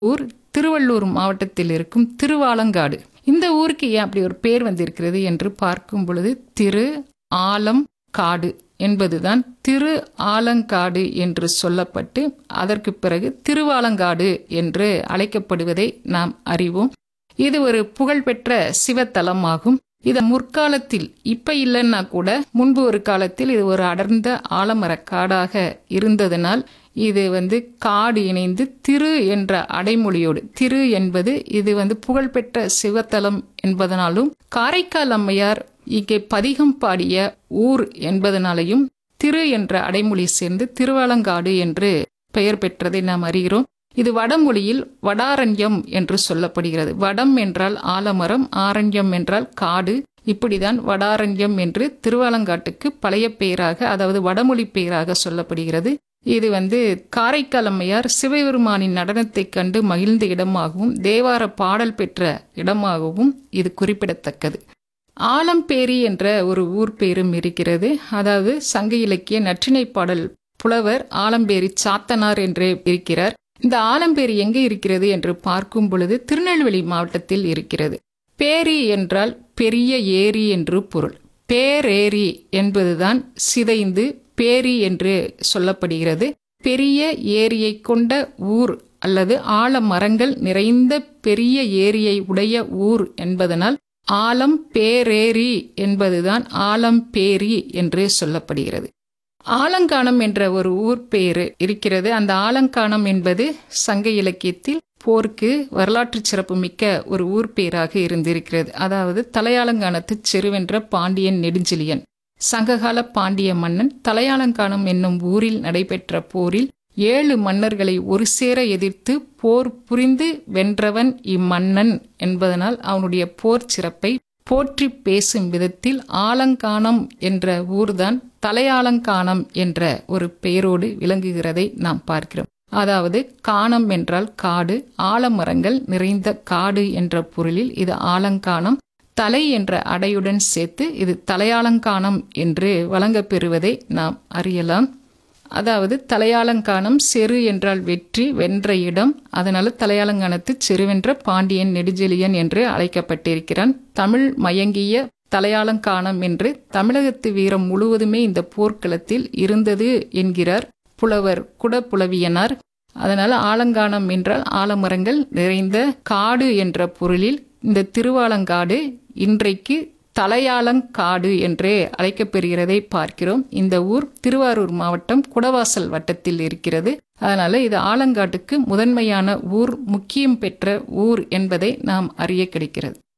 ஊர் திருவள்ளூர் மாவட்டத்தில் இருக்கும் திருவாலங்காடு இந்த ஊருக்கு ஏன் அப்படி ஒரு பேர் வந்திருக்கிறது என்று பார்க்கும் பொழுது திரு ஆலம் காடு என்பதுதான் திரு ஆலங்காடு என்று சொல்லப்பட்டு அதற்கு பிறகு திருவாலங்காடு என்று அழைக்கப்படுவதை நாம் அறிவோம் இது ஒரு புகழ்பெற்ற சிவத்தலமாகும் இது முற்காலத்தில் இப்ப இல்லைன்னா கூட முன்பு ஒரு காலத்தில் இது ஒரு அடர்ந்த ஆலமரக் காடாக இருந்ததனால் இது வந்து காடு இணைந்து திரு என்ற அடைமொழியோடு திரு என்பது இது வந்து புகழ்பெற்ற சிவத்தலம் என்பதனாலும் காரைக்கால் அம்மையார் இங்கே பதிகம் பாடிய ஊர் என்பதனாலையும் திரு என்ற அடைமொழி சேர்ந்து திருவாலங்காடு என்று பெயர் பெற்றதை நாம் அறிகிறோம் இது வடமொழியில் வடாரண்யம் என்று சொல்லப்படுகிறது வடம் என்றால் ஆலமரம் ஆரண்யம் என்றால் காடு இப்படிதான் வடாரண்யம் என்று திருவாலங்காட்டுக்கு பழைய பெயராக அதாவது வடமொழி பெயராக சொல்லப்படுகிறது இது வந்து காரைக்கால் அம்மையார் சிவபெருமானின் நடனத்தைக் கண்டு மகிழ்ந்த இடமாகவும் தேவார பாடல் பெற்ற இடமாகவும் இது குறிப்பிடத்தக்கது ஆலம்பேரி என்ற ஒரு ஊர் பேரும் இருக்கிறது அதாவது சங்க இலக்கிய நற்றிணை பாடல் புலவர் ஆலம்பேரி சாத்தனார் என்றே இருக்கிறார் இந்த ஆலம்பேரி எங்கே இருக்கிறது என்று பார்க்கும் பொழுது திருநெல்வேலி மாவட்டத்தில் இருக்கிறது பேரி என்றால் பெரிய ஏரி என்று பொருள் பேரேரி என்பதுதான் சிதைந்து பேரி என்று சொல்லப்படுகிறது பெரிய ஏரியை கொண்ட ஊர் அல்லது ஆலமரங்கள் நிறைந்த பெரிய ஏரியை உடைய ஊர் என்பதனால் ஆலம் பேரேரி என்பதுதான் ஆலம்பேரி என்று சொல்லப்படுகிறது ஆலங்கானம் என்ற ஒரு ஊர் பெயர் இருக்கிறது அந்த ஆலங்கானம் என்பது சங்க இலக்கியத்தில் போருக்கு வரலாற்று சிறப்பு மிக்க ஒரு ஊர் பெயராக இருந்திருக்கிறது அதாவது தலையாலங்கானத்து செருவென்ற பாண்டியன் நெடுஞ்செழியன் சங்ககால பாண்டிய மன்னன் தலையாலங்கானம் என்னும் ஊரில் நடைபெற்ற போரில் ஏழு மன்னர்களை ஒரு சேர எதிர்த்து போர் புரிந்து வென்றவன் இம்மன்னன் என்பதனால் அவனுடைய போர் சிறப்பை போற்றி பேசும் விதத்தில் ஆலங்கானம் என்ற ஊர்தான் தலையாலங்கானம் என்ற ஒரு பெயரோடு விளங்குகிறதை நாம் பார்க்கிறோம் அதாவது காணம் என்றால் காடு ஆலமரங்கள் நிறைந்த காடு என்ற பொருளில் இது ஆலங்கானம் தலை என்ற அடையுடன் சேர்த்து இது தலையாலங்கானம் என்று வழங்கப்பெறுவதை நாம் அறியலாம் அதாவது தலையாலங்கானம் செரு என்றால் வெற்றி வென்ற இடம் அதனால தலையாலங்கானத்து செருவென்ற பாண்டியன் நெடுஞ்செழியன் என்று அழைக்கப்பட்டிருக்கிறான் தமிழ் மயங்கிய தலையாலங்கானம் என்று தமிழகத்து வீரம் முழுவதுமே இந்த போர்க்களத்தில் இருந்தது என்கிறார் புலவர் குடப்புலவியனார் அதனால் ஆலங்கானம் என்றால் ஆலமரங்கள் நிறைந்த காடு என்ற பொருளில் இந்த திருவாலங்காடு இன்றைக்கு தலையாலங்காடு என்றே அழைக்கப்பெறுகிறதை பார்க்கிறோம் இந்த ஊர் திருவாரூர் மாவட்டம் குடவாசல் வட்டத்தில் இருக்கிறது அதனால இது ஆலங்காட்டுக்கு முதன்மையான ஊர் முக்கியம் பெற்ற ஊர் என்பதை நாம் அறிய கிடைக்கிறது